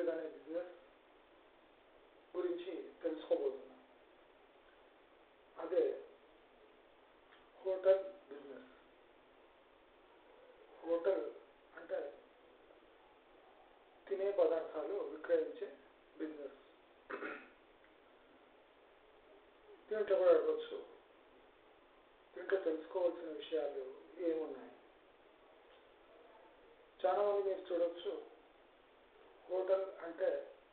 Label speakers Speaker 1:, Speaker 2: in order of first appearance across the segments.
Speaker 1: hotel అనే business గురించి తెలుసుకోబోతున్నాం అదే హోటల్ బిజినెస్ హోటల్ అంటే తినే పదార్థాలు విక్రయించే బిజినెస్ దీంట్లో కూడా అడగచ్చు దీంట్లో తెలుసుకోవాల్సిన విషయాలు ఏమున్నాయి చాలా మంది మీరు చూడొచ్చు హోటల్ అంటే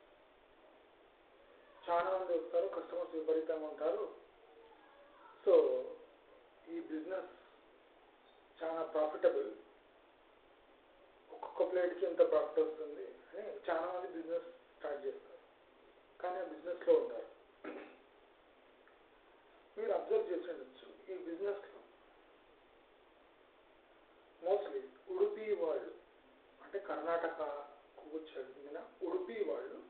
Speaker 1: చాలా మంది వస్తారు కస్టమర్స్ విపరీతంగా ఉంటారు సో ఈ బిజినెస్ చాలా ప్రాఫిటబుల్ ఒక్కొక్క ప్లేట్కి ఎంత ప్రాఫిట్ వస్తుంది అని చాలా మంది బిజినెస్ స్టార్ట్ చేస్తారు కానీ ఆ బిజినెస్లో ఉంటారు మీరు అబ్జర్వ్ చేసి ఉండొచ్చు ఈ బిజినెస్లో మోస్ట్లీ ఉడుపి వాళ్ళు అంటే కర్ణాటకకు చెందిన ఉడుపి వాళ్ళు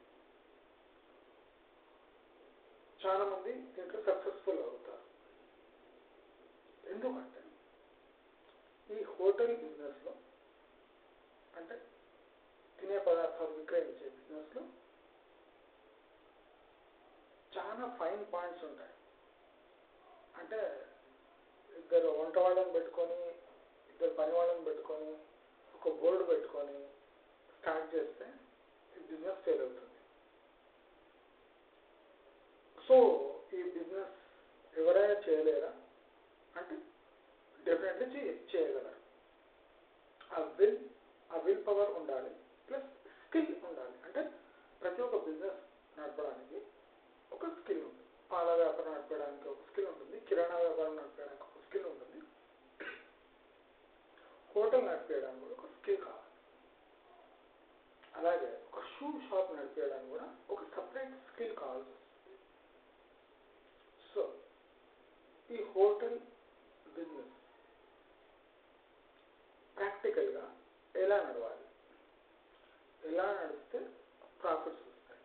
Speaker 1: చాలా మంది దీంట్లో సక్సెస్ఫుల్ అవుతారు ఎందుకంటే ఈ హోటల్ బిజినెస్లో అంటే తినే పదార్థాలు విక్రయించే బిజినెస్లో చాలా ఫైన్ పాయింట్స్ ఉంటాయి అంటే ఇద్దరు వంట వాళ్ళని పెట్టుకొని ఇద్దరు పని వాళ్ళని పెట్టుకొని ఒక బోర్డు పెట్టుకొని స్టార్ట్ చేస్తే ఈ బిజినెస్ ఫెయిల్ అవుతుంది సో ఈ బిజినెస్ ఎవరైనా చేయలేరా అంటే డెఫినెట్లీ చేయ చేయగలరు ఆ విల్ ఆ విల్ పవర్ ఉండాలి ప్లస్ స్కిల్ ఉండాలి అంటే ప్రతి ఒక్క బిజినెస్ నడపడానికి ఒక స్కిల్ ఉంది పాల వ్యాపారం నడపడానికి ఒక స్కిల్ ఉంటుంది కిరాణా వ్యాపారం నడపడానికి ఒక స్కిల్ ఉంటుంది హోటల్ నడిపేయడానికి కూడా ఒక స్కిల్ కావాలి అలాగే ఒక షూ షాప్ నడిపేయడానికి కూడా ఒక సపరేట్ స్కిల్ కావాల్సి వస్తుంది సో ఈ హోటల్ బిజినెస్ ప్రాక్టికల్గా ఎలా నడవాలి ఎలా నడిస్తే ప్రాఫిట్స్ వస్తాయి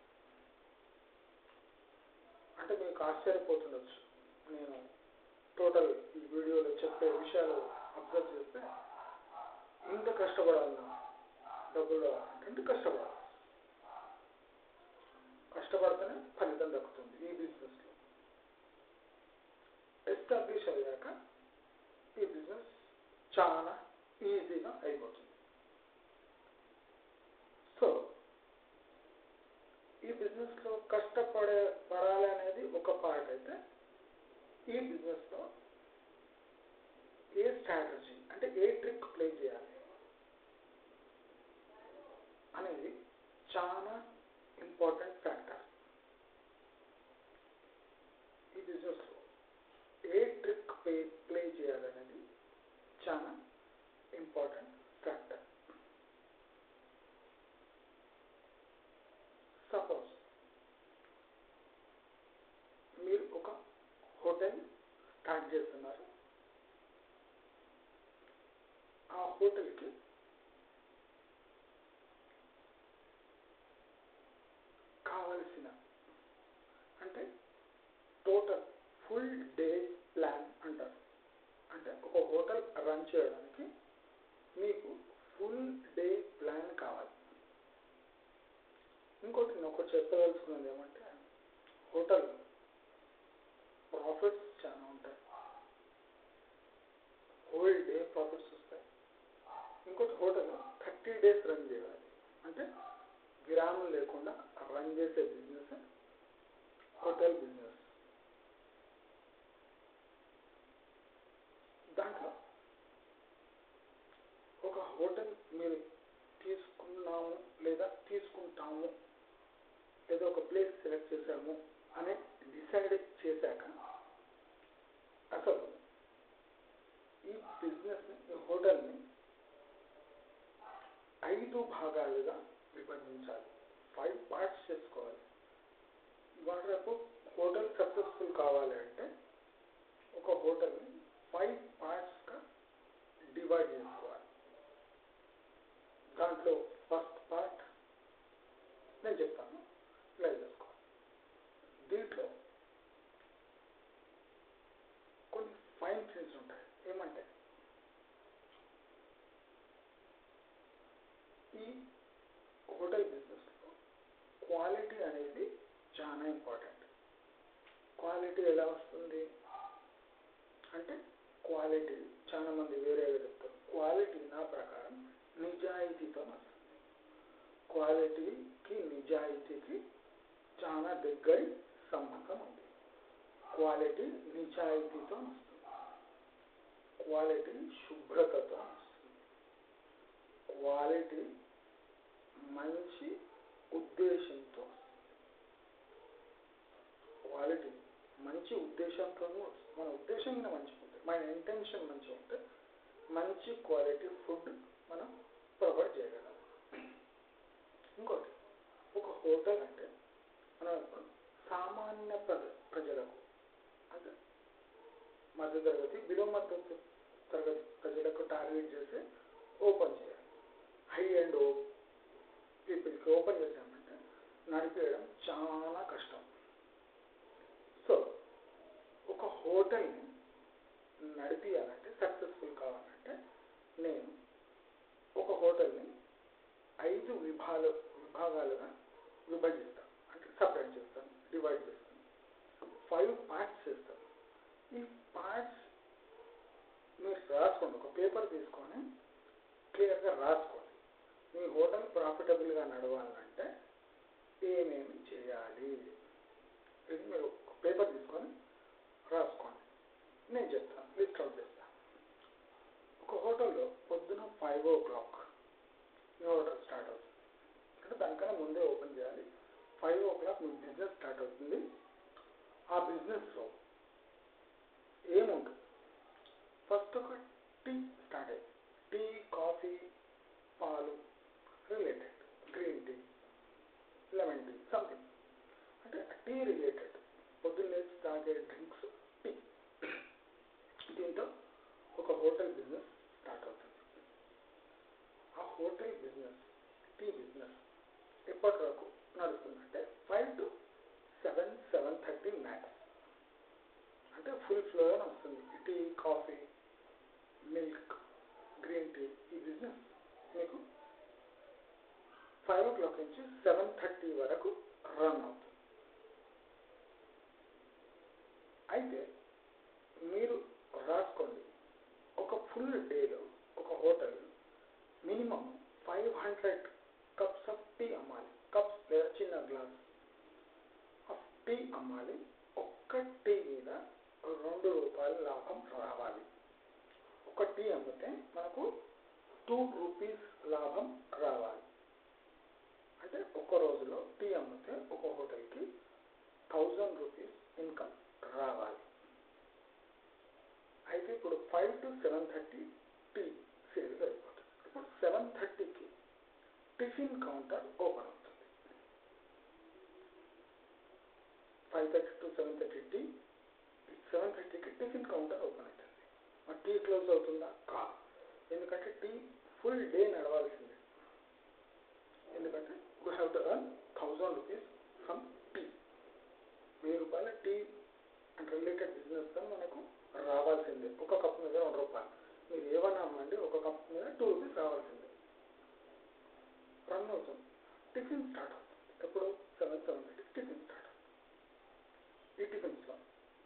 Speaker 1: అంటే మీకు ఆశ్చర్యపోతుండొచ్చు నేను టోటల్ ఈ వీడియోలో చెప్పే విషయాలు అబ్జర్వ్ చేస్తే ఇంత కష్టపడాలన్నా డబ్బులు రావాలంటే ఇంత కష్టపడాలి కష్టపడితేనే ఫలితం దక్కుతుంది ఈ బిజినెస్లో ఎస్టాబ్లిష్ అయ్యాక ఈ బిజినెస్ చాలా ఈజీగా అయిపోతుంది సో ఈ బిజినెస్లో కష్టపడే పడాలి అనేది ఒక పార్ట్ అయితే ఈ బిజినెస్లో ఏ స్ట్రాటజీ అంటే ఏ ట్రిక్ ప్లే చేయాలి అనేది చాలా ఇంపార్టెంట్ ఫ్యాక్టర్ ఈ బిజినెస్లో ఏ ట్రిక్ ప్లే ప్లే చేయాలనేది చాలా ఇంపార్టెంట్ ఫ్యాక్టర్ సపోజ్ మీరు ఒక హోటల్ స్టార్ట్ చేస్తున్నారు ఆ హోటల్కి కావలసిన అంటే టోటల్ ఫుల్ డే ప్లాన్ అంటారు అంటే ఒక హోటల్ రన్ చేయడానికి మీకు ఫుల్ డే ప్లాన్ కావాలి ఇంకోటి నేను ఒకటి చెప్పదలుచుకున్నది ఏమంటే హోటల్ ప్రాఫిట్స్ చాలా ఉంటాయి హోల్ డే ప్రాఫిట్స్ వస్తాయి ఇంకోటి హోటల్ థర్టీ డేస్ రన్ చేయాలి అంటే విరామం లేకుండా రన్ చేసే బిజినెస్ హోటల్ బిజినెస్ దాంట్లో ఒక హోటల్ మీరు తీసుకున్నాము లేదా తీసుకుంటాము లేదా ఒక ప్లేస్ సెలెక్ట్ చేసాము అని డిసైడ్ చేశాక అసలు ఈ బిజినెస్ని ఈ హోటల్ని ఐదు భాగాలుగా విభజించాలి ఫైవ్ పార్ట్స్ చేసుకోవాలి ఇవాళ రేపు హోటల్ సక్సెస్ఫుల్ కావాలి అంటే ఒక హోటల్ని ఫైవ్ పార్ట్స్గా డివైడ్ చేసుకోవాలి దాంట్లో ఫస్ట్ పార్ట్ నేను చెప్తాను ఇలా చేసుకోవాలి దీంట్లో కొన్ని ఫైన్ థింగ్స్ ఉంటాయి ఏమంటే ఈ హోటల్ బిజినెస్లో క్వాలిటీకి నిజాయితీకి చాలా దగ్గరి సంబంధం ఉంది క్వాలిటీ నిజాయితీతో వస్తుంది క్వాలిటీ శుభ్రతతో వస్తుంది క్వాలిటీ మంచి ఉద్దేశంతో వస్తుంది క్వాలిటీ మంచి ఉద్దేశంతో వస్తుంది మన ఉద్దేశం మీద మంచిగా ఉంటుంది మన ఇంటెన్షన్ మంచిగా ఉంటే మంచి క్వాలిటీ ఫుడ్ మనం ప్రొవైడ్ చేయగలం ఇంకోటి ఒక హోటల్ అంటే మనం ఇప్పుడు సామాన్య ప్రజ ప్రజలకు అంటే మధ్యతరగతి బిలో మధ్య తరగతి ప్రజలకు టార్గెట్ చేసి ఓపెన్ చేయాలి హై అండ్ ఓ పీపుల్కి ఓపెన్ చేసామంటే నడిపేయడం చాలా కష్టం సో ఒక హోటల్ని నడిపియాలంటే సక్సెస్ఫుల్ కావాలంటే నేను ఒక హోటల్ని ఐదు విభాగ విభాగాలుగా విభజిస్తాను అంటే సపరేట్ చేస్తాను డివైడ్ చేస్తాను ఫైవ్ పార్ట్స్ చేస్తాను ఈ పార్ట్స్ మీరు రాసుకోండి ఒక పేపర్ తీసుకొని క్లియర్గా రాసుకోండి మీ హోటల్ ప్రాఫిటబుల్గా నడవాలంటే ఏమేమి చేయాలి ఇది మీరు ఒక పేపర్ తీసుకొని రాసుకోండి నేను చెప్తాను లిస్ట్ అవుట్ చేస్తాను ఒక హోటల్లో పొద్దున ఫైవ్ ఓ క్లాక్ మీ హోటల్ స్టార్ట్ అవుతుంది అంటే దానికన్నా ముందే ఓపెన్ చేయాలి ఫైవ్ ఓ క్లాక్ మీ బిజినెస్ స్టార్ట్ అవుతుంది ఆ బిజినెస్లో ఏముంటుంది ఫస్ట్ ఒక టీ స్టార్ట్ అయ్యింది టీ కాఫీ పాలు related green tea lemon tea something అంటే టీ రిలేటెడ్ పొద్దున్నే తాగే డ్రింక్స్ టీ దీంతో ఒక హోటల్ బిజినెస్ స్టార్ట్ అవుతుంది ఆ హోటల్ బిజినెస్ టీ బిజినెస్ ఎప్పటి వరకు నడుస్తుందంటే five to seven seven thirty max అంటే ఫుల్ ఫ్లోగా వస్తుంది tea coffee milk green tea ఈ బిజినెస్ మీకు ఫైవ్ ఓ క్లాక్ నుంచి సెవెన్ థర్టీ వరకు రన్ అవుతుంది అయితే మీరు రాసుకోండి ఒక ఫుల్ డేలో ఒక hotel minimum five hundred cups of tea అమ్మాలి కప్స్ లేదా చిన్న గ్లాస్ ఆఫ్ టీ అమ్మాలి ఒక్క టీ మీద రెండు రూపాయల లాభం రావాలి ఒక టీ అమ్మితే మనకు టూ రూపీస్ లాభం రావాలి అంటే ఒక రోజులో టీ అమ్మితే ఒక హోటల్కి థౌజండ్ రూపీస్ ఇన్కమ్ రావాలి అయితే ఇప్పుడు five to seven thirty tea sale అయిపోతుంది ఇప్పుడు సెవెన్ థర్టీకి టిఫిన్ కౌంటర్ ఓపెన్ అవుతుంది five thirty to seven thirty tea seven థర్టీకి టిఫిన్ కౌంటర్ ఓపెన్ అవుతుంది మరి టీ క్లోజ్ అవుతుందా కాదు ఎందుకంటే టీ ఫుల్ డే నడవాల్సిందే ఎందుకంటే we have to earn thousand rupees from tea వెయ్యి రూపాయల టీ అండ్ రిలేటెడ్ బిజినెస్ మనకు రావాల్సిందే ఒక కప్ మీద రెండు రూపాయలు మీరు ఏమన్నా అమ్మండి ఒక కప్ మీద టూ రూపీస్ రావాల్సిందే రన్ అవుతుంది టిఫిన్ స్టార్ట్ అవుతుంది ఎప్పుడు seven seven thirty tiffin start అవుతుంది ఈ టిఫిన్స్లో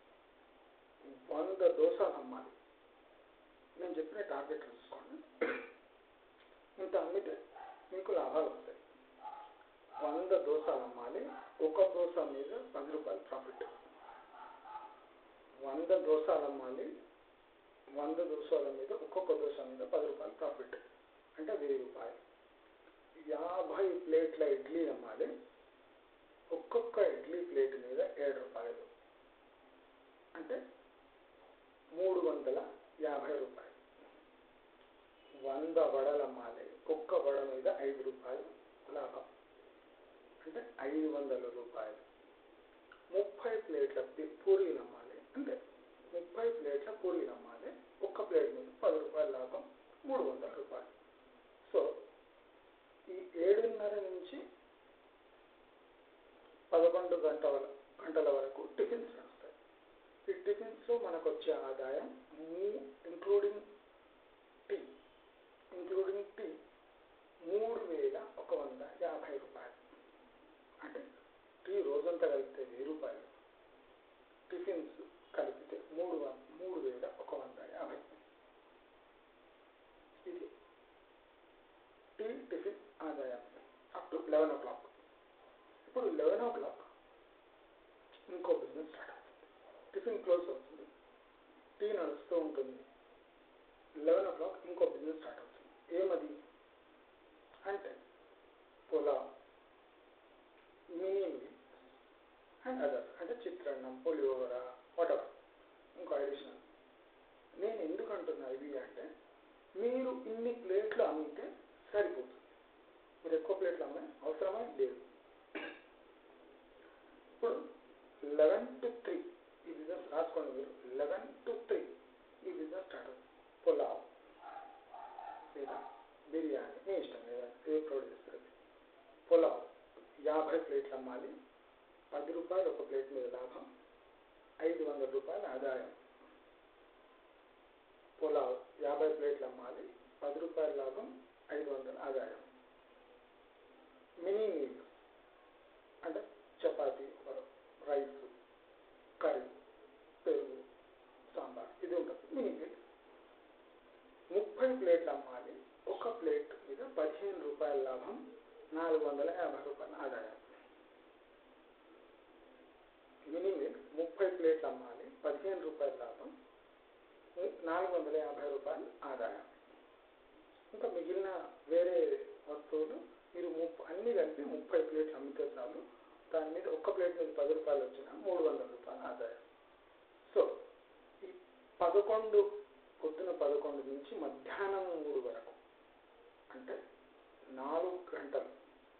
Speaker 1: వంద దోశలు అమ్మాలి నేను చెప్పిన టార్గెట్ చూసుకోండి ఇంత అమ్మితే మీకు లాభాలు వస్తాయి వంద దోశలు అమ్మాలి ఒక దోశ మీద పది రూపాయలు ప్రాఫిట్ వంద దోశలు అమ్మాలి వంద దోశల మీద ఒక్కొక్క దోశ మీద పది రూపాయలు ప్రాఫిట్ అంటే వెయ్యి రూపాయలు యాభై ప్లేట్ల ఇడ్లీ అమ్మాలి ఒక్కొక్క ఇడ్లీ ప్లేట్ మీద ఏడు రూపాయలు అంటే మూడు వందల యాభై రూపాయలు వంద వడలు అమ్మాలి ఒక్క వడ మీద ఐదు రూపాయలు లాభం అంటే ఐదు వందల రూపాయలు ముప్పై ప్లేట్ల పి- పూరీలు అమ్మాలి అంటే ముప్పై ప్లేట్ల పూరీలు అమ్మాలి ఒక్క ప్లేట్ మీద పది రూపాయల లాభం మూడు వందల రూపాయలు సో ఈ ఏడున్నర నుంచి పదకొండు గంటల గంటల వరకు టిఫిన్స్ నడుస్తాయి ఈ టిఫిన్స్లో మనకు వచ్చే ఆదాయం ఇంక్లూడింగ్ టీ ఇంక్లూడింగ్ టీ మూడు వేల ఒక వంద యాభై రూపాయలు అంటే టీ రోజంతా కలిపితే వెయ్యి రూపాయలు టిఫిన్స్ కలిపితే మూడు వ- మూడు వేల ఒక వంద యాభై ఇది టీ టిఫిన్ ఆదాయం up to eleven o'clock ఇప్పుడు లెవెన్ ఓ క్లాక్ ఇంకో బిజినెస్ స్టార్ట్ అవుతుంది టిఫిన్ క్లోజ్ అవుతుంది టీ నడుస్తూ ఉంటుంది లెవెన్ ఓ క్లాక్ ఇంకో బిజినెస్ స్టార్ట్ అవుతుంది ఏమది అంటే pulao mini meal and others అంటే చిత్రాన్నం పులిహోర వాటెవర్ ఇంకో అడిషనల్ నేను ఎందుకు అంటున్నా ఇవి అంటే మీరు ఇన్ని ప్లేట్లు అమ్మితే సరిపోతుంది మీరు ఎక్కువ ప్లేట్లు అమ్మే అవసరమే లేదు ఇప్పుడు లెవెన్ టు త్రీ ఈ బిజినెస్ రాసుకోండి మీరు లెవెన్ టు త్రీ ఈ బిజినెస్ స్టార్ట్ అవుతుంది పులావ్ లేదా బిర్యానీ మీ ఇష్టం లేదా ఏ ప్రొడ్యూస్ చేస్తారు పులావ్ యాభై ప్లేట్లు అమ్మాలి పది రూపాయలు ఒక ప్లేట్ మీద లాభం ఐదు వందల రూపాయల ఆదాయం పులావ్ యాభై ప్లేట్లు అమ్మాలి పది రూపాయల లాభం ఐదు వందల ఆదాయం మినీ మీల్ అంటే చపాతి రైస్ కర్రీ పెరుగు సాంబార్ ఇది ఉంటుంది మినీ మీల్ ముప్పై ప్లేట్లు అమ్మాలి ఒక ప్లేట్ మీద పదిహేను రూపాయల లాభం నాలుగు వందల యాభై రూపాయల ఆదాయం మినీ మీల్ ముప్పై ప్లేట్లు అమ్మాలి పదిహేను రూపాయల లాభం నాలుగు వందల యాభై రూపాయలు ఆదాయం ఇంకా మిగిలిన వేరే వస్తువులు మీరు ముప్ప అన్ని కలిపి ముప్పై ప్లేట్లు అమ్మితే చాలు దాని మీద ఒక్క ప్లేట్ మీద పది రూపాయలు వచ్చిన మూడు వందల రూపాయలు ఆదాయం సో ఈ పదకొండు పొద్దున పదకొండు నుంచి మధ్యాహ్నం మూడు వరకు అంటే నాలుగు గంటలు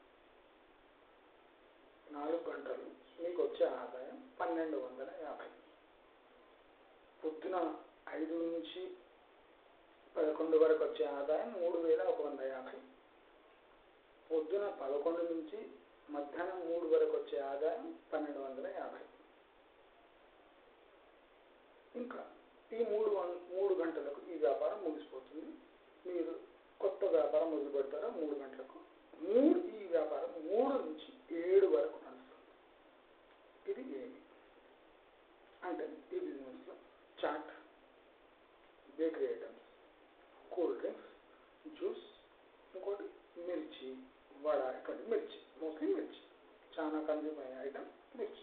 Speaker 1: నాలుగు గంటలు మీకు వచ్చే ఆదాయం పన్నెండు వందల యాభై పొద్దున ఐదు నుంచి పదకొండు వరకు వచ్చే ఆదాయం మూడు వేల ఒక వంద యాభై పొద్దున పదకొండు నుంచి మధ్యాహ్నం మూడు వరకు వచ్చే ఆదాయం పన్నెండు వందల యాభై ఇంకా ఈ మూడు వన్ మూడు గంటలకు ఈ వ్యాపారం ముగిసిపోతుంది మీరు కొత్త వ్యాపారం మొదలు పెడతారా మూడు గంటలకు మూడు ఈ వ్యాపారం మూడు నుంచి ఏడు వరకు నడుస్తుంది ఇది ఏమి అంటే ఈ బిజినెస్లో chaat bakery items cool drinks juice ఇంకోటి మిర్చి వడ ఇక్కడ మిర్చి మోస్ట్లీ మిర్చి చాలా కన్జ్యూమ్ అయ్యే ఐటమ్ మిర్చి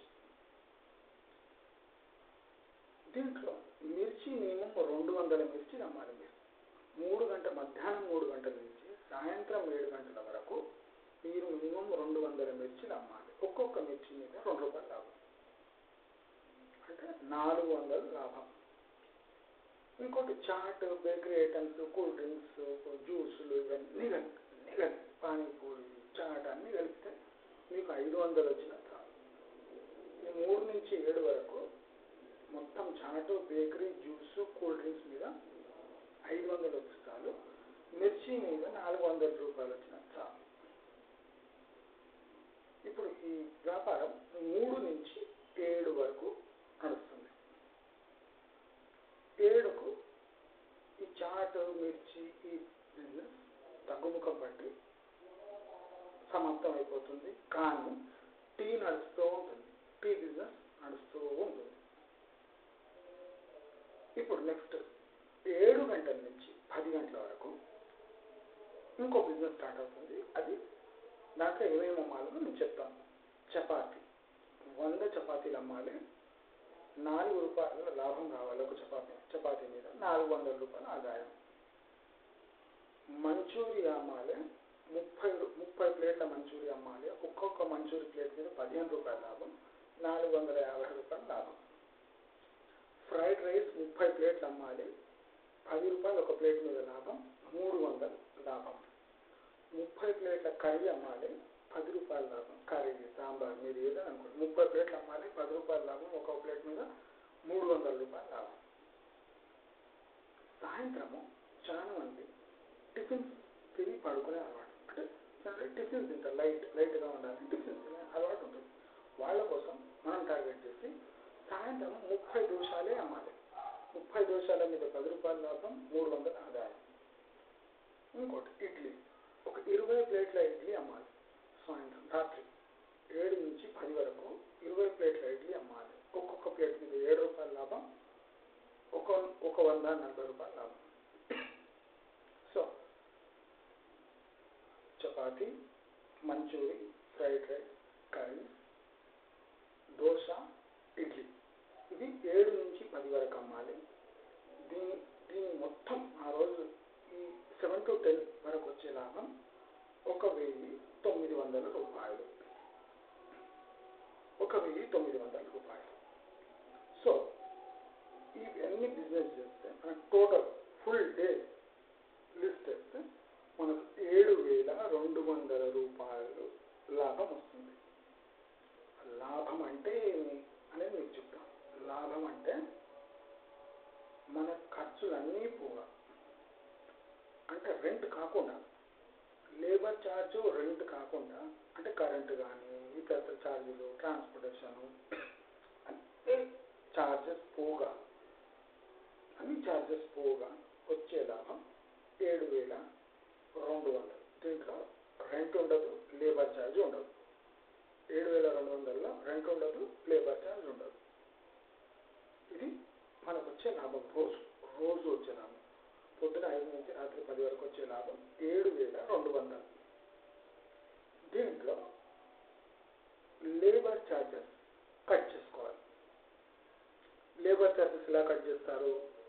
Speaker 1: దీంట్లో మిర్చి మినిమం రెండు వందల మిర్చి అమ్మాలి మీరు మూడు గంట మధ్యాహ్నం మూడు గంటల నుంచి సాయంత్రం ఏడు గంటల వరకు మీరు మినిమం రెండు వందల మిర్చిలు అమ్మాలి ఒక్కొక్క మిర్చి మీద రెండు రూపాయలు లాభం అంటే నాలుగు వందలు లాభం ఇంకోటి chaat bakery items cool drinks జ్యూసులు ఇవన్నీ కలిపి అన్నీ కలిపి పానీపూరి చాట్ అన్నీ కలిపితే మీకు ఐదు వందలు వచ్చిన చాలు ఈ మూడు నుంచి ఏడు వరకు మొత్తం chaat bakery juice cool drinks మీద ఐదు వందలు వచ్చి చాలు మిర్చి మీద నాలుగు వందల రూపాయలు వచ్చిన చాలు ఇప్పుడు ఈ వ్యాపారం మూడు నుంచి ఏడు వరకు నడుస్తుంది ఏడుకు ఈ చాట్ మిర్చి ఈ బిజినెస్ తగ్గుముఖం పట్టి సమాప్తం అయిపోతుంది కానీ టీ నడుస్తూ ఉంటుంది టీ బిజినెస్ నడుస్తూ ఉంటుంది ఇప్పుడు నెక్స్ట్ ఏడు గంటల నుంచి పది గంటల వరకు ఇంకో బిజినెస్ స్టార్ట్ అవుతుంది అది దాంట్లో ఏమేమి అమ్మాలో నేను చెప్తాను చపాతి వంద చపాతీలు అమ్మాలి నాలుగు రూపాయల లాభం కావాలి ఒక చపాతీ చపాతీ మీద నాలుగు వందల రూపాయల ఆదాయం మంచూరియా అమ్మాలి ముప్పై ముప్పై ప్లేట్ల మంచూరియా అమ్మాలి ఒక్కొక్క మంచూరి ప్లేట్ మీద పదిహేను రూపాయల లాభం నాలుగు వందల యాభై రూపాయల లాభం ఫ్రైడ్ రైస్ ముప్పై ప్లేట్లు అమ్మాలి పది రూపాయలు ఒక ప్లేట్ మీద లాభం మూడు వందలు లాభం ముప్పై ప్లేట్ల కర్రీ అమ్మాలి పది రూపాయల లాభం కర్రీ సాంబార్ మీరు ఏదైనా అనుకోండి ముప్పై ప్లేట్లు అమ్మాలి పది రూపాయల లాభం ఒక ప్లేట్ మీద మూడు వందల రూపాయల లాభం సాయంత్రము చాలా మంది టిఫిన్స్ తిని పడుకునే అలవాటు అంటే టిఫిన్స్ తింటారు లైట్ లైట్గా ఉండాలి టిఫిన్స్ తినే అలవాటు ఉంటుంది వాళ్ళ కోసం మనం టార్గెట్ చేసి సాయంత్రం ముప్పై దోషాలే అమ్మాలి ముప్పై దోషాల మీద పది రూపాయల లాభం మూడు వందల ఆదాయం ఇంకోటి ఇడ్లీ ఒక ఇరవై ప్లేట్ల ఇడ్లీ అమ్మాలి సాయంత్రం రాత్రి ఏడు నుంచి పది వరకు ఇరవై ప్లేట్ల ఇడ్లీ అమ్మాలి ఒక్కొక్క ప్లేట్ మీద ఏడు రూపాయల లాభం ఒక ఒక వంద నలభై రూపాయల లాభం so chapati manchuri fried rice curry dosa idli ఇది ఏడు నుంచి పది వరకు అమ్మాలి దీని దీని మొత్తం ఆ రోజు ఈ సెవెన్ టు టెన్ వరకు వచ్చే లాభం ఒక వెయ్యి తొమ్మిది వందల రూపాయలు ఒక వెయ్యి తొమ్మిది వందల రూపాయలు సో ఇవన్నీ బిజినెస్ చేస్తే మనకు టోటల్ ఫుల్ డే లిస్ట్ చేస్తే మనకు ఏడు వేల రెండు వందల రూపాయలు లాభం వస్తుంది లాభం అంటే ఏమి అనేది మీకు చెప్తాను లాభం అంటే మన ఖర్చులన్నీ పోగా అంటే రెంట్ కాకుండా లేబర్ ఛార్జ్ రెంట్ కాకుండా అంటే కరెంట్ కానీ ఇతర ఛార్జీలు ట్రాన్స్పోర్టేషన్ అన్ని ఛార్జెస్ పోగా అన్ని ఛార్జెస్ పోగా వచ్చే లాభం ఏడు వేల రెండు వందలు దీంట్లో రెంట్ ఉండదు లేబర్ ఛార్జ్ ఉండదు ఏడు వేల రెండు వందల్లో రెంట్ ఉండదు లేబర్ ఛార్జ్ ఉండదు ఇది మనకు వచ్చే లాభం రోజు రోజు వచ్చే లాభం పొద్దున ఐదు నుంచి రాత్రి పది వరకు వచ్చే లాభం ఏడు వేల రెండు వందలు దీంట్లో లేబర్ ఛార్జెస్ కట్ చేసుకోవాలి లేబర్ ఛార్జెస్ ఎలా కట్ చేస్తారు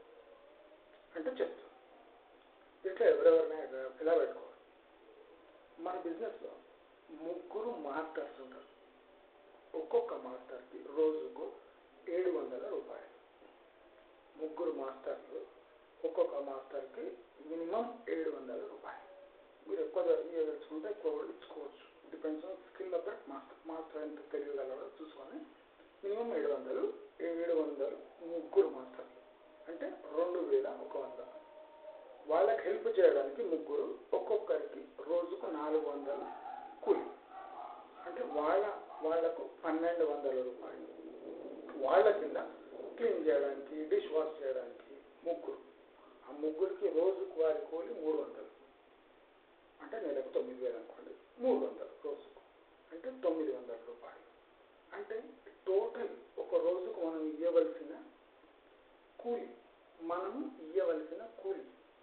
Speaker 1: అంటే చెప్తాను ఇట్లా ఎవరెవరినైనా ఎలా పెట్టుకోవాలి మన బిజినెస్లో ముగ్గురు మాస్టర్స్ ఉంటారు ఒక్కొక్క మాస్టర్కి రోజుకు ఏడు వందల రూపాయలు ముగ్గురు మాస్టర్లు ఒక్కొక్క మాస్టర్కి మినిమం ఏడు వందల రూపాయలు మీరు ఎక్కువ మీరు తెచ్చుకుంటే ఎక్కువ కూడా ఇచ్చుకోవచ్చు depends on skill of that master master ఎంత తెలియగలడో చూసుకొని మినిమం ఏడు వందలు ఏడు వందలు ముగ్గురు మాస్టర్లు అంటే రెండు వేల ఒక వంద వాళ్ళకి హెల్ప్ చేయడానికి ముగ్గురు ఒక్కొక్కరికి రోజుకు నాలుగు వందలు కూలి అంటే వాళ్ళ వాళ్లకు పన్నెండు వందల రూపాయలు వాళ్ళ కింద క్లీన్ చేయడానికి డిష్ వాష్ చేయడానికి ముగ్గురు ఆ ముగ్గురికి రోజుకు వారి కూలి మూడు వందలు అంటే నెలకు తొమ్మిది వేలు అనుకోండి మూడు వందలు రోజుకు అంటే తొమ్మిది వందల రూపాయలు అంటే టోటల్ ఒక రోజుకు మనం ఇవ్వవలసిన కూలి మనము ఇవ్వవలసిన కూలి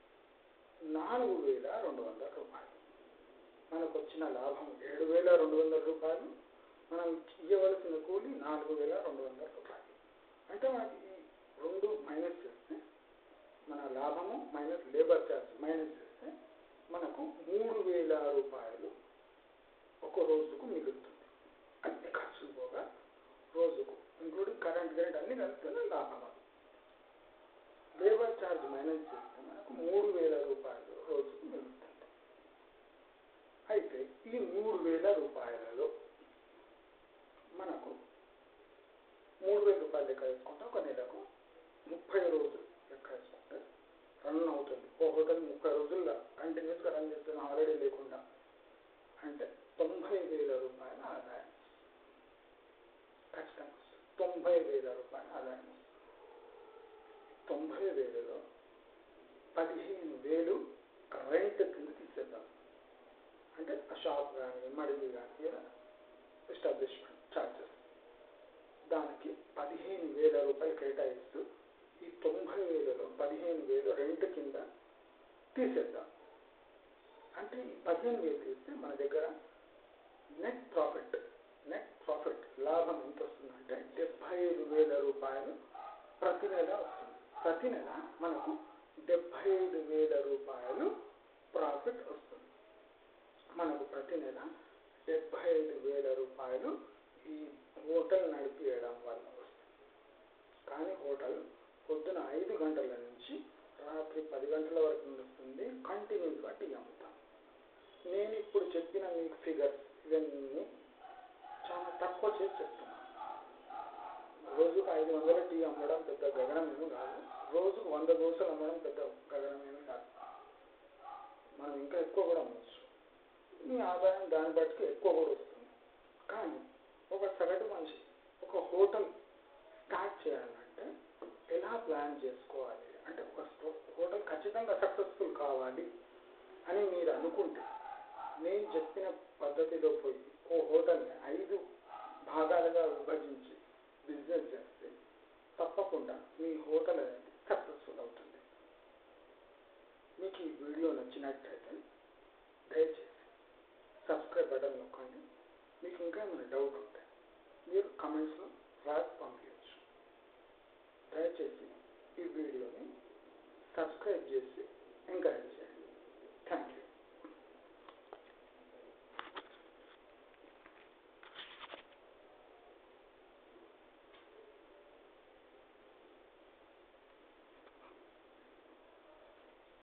Speaker 1: నాలుగు వేల రెండు వందల రూపాయలు మనకు వచ్చిన లాభం ఏడు వేల రెండు వందల రూపాయలు మనం ఇవ్వవలసిన కూలి నాలుగు వేల రెండు వందల రూపాయలు అంటే మనకి ఈ రెండు మైనస్ చేస్తే మన లాభము మైనస్ లేబర్ ఛార్జ్ మైనస్ చేస్తే మనకు మూడు వేల రూపాయలు ఒక రోజుకు మిగులుతుంది అన్ని ఖర్చులు పోగా రోజుకు ఇంక్లూడింగ్ కరెంట్ గ్రేడ్ అన్ని కలిపితేనే లాభం అది లేబర్ ఛార్జ్ మైనస్ చేస్తే మనకు మూడు వేల రూపాయలు రోజుకు మిగులుతుంది అయితే ఈ మూడు వేల రూపాయలలో మనకు మూడు వేల రూపాయలు లెక్క వేసుకుంటే ఒక నెలకు ముప్పై రోజులు లెక్క వేసుకుంటే రన్ అవుతుంది ఓ హోటల్ ముప్పై రోజుల్లో కంటిన్యూస్గా రన్ చేస్తున్న హాలిడే లేకుండా అంటే తొంభై వేల రూపాయల ఆదాయం ఖచ్చితంగా వస్తుంది తొంభై వేల రూపాయల ఆదాయం వస్తుంది తొంభై వేలలో పదిహేను వేలు రెంట్ కింద తీసేద్దాం అంటే ఆ షాప్ కానీ మడిగి కానీ ఎస్టాబ్లిష్మెంట్ ఛార్జెస్ దానికి పదిహేను వేల రూపాయలు కేటాయిస్తూ ఈ తొంభై వేలలో పదిహేను వేలు రెంట్ కింద తీసేద్దాం అంటే ఈ పదిహేను వేలు తీస్తే మన దగ్గర నెట్ ప్రాఫిట్ నెట్ ప్రాఫిట్ లాభం ఎంత వస్తుందంటే డెబ్బై ఐదు వేల రూపాయలు ప్రతి నెల వస్తుంది ప్రతి నెల మనకు డెబ్బై ఐదు వేల రూపాయలు ప్రాఫిట్ వస్తుంది మనకు ప్రతి నెల డెబ్బై ఐదు వేల రూపాయలు ఈ హోటల్ నడిపియడం వల్ల వస్తుంది కానీ హోటల్ పొద్దున ఐదు గంటల నుంచి రాత్రి పది గంటల వరకు నడుస్తుంది కంటిన్యూస్గా టీ అమ్ముతాం నేను ఇప్పుడు చెప్పిన మీకు ఫిగర్స్ ఇవన్నీ చాలా తక్కువ చేసి చెప్తున్నాను రోజుకు ఐదు వందల టీ అమ్మడం పెద్ద గగనమేమి కాదు రోజుకు వంద దోశలు అమ్మడం పెద్ద గగనమేమి కాదు మనం ఇంకా ఎక్కువ కూడా అమ్మచ్చు మీ ఆదాయం దాన్ని బట్టి ఎక్కువ కూడా వస్తుంది కానీ ఒక సగటు మనిషి ఒక హోటల్ స్టార్ట్ చేయాలంటే ఎలా ప్లాన్ చేసుకోవాలి అంటే ఒక హోటల్ ఖచ్చితంగా సక్సెస్ఫుల్ కావాలి అని మీరు అనుకుంటే నేను చెప్పిన పద్ధతిలో పోయి ఓ హోటల్ని ఐదు భాగాలుగా విభజించి బిజినెస్ చేస్తే తప్పకుండా మీ హోటల్ అనేది సక్సెస్ఫుల్ అవుతుంది మీకు ఈ వీడియో నచ్చినట్టయితే దయచేసి సబ్స్క్రైబ్ బటన్ నొక్కండి మీకు ఇంకా ఏమైనా డౌట్ ఉంటే మీరు కమెంట్స్లో రాసి పంపించచ్చు దయచేసి ఈ వీడియోని సబ్స్క్రైబ్ చేసి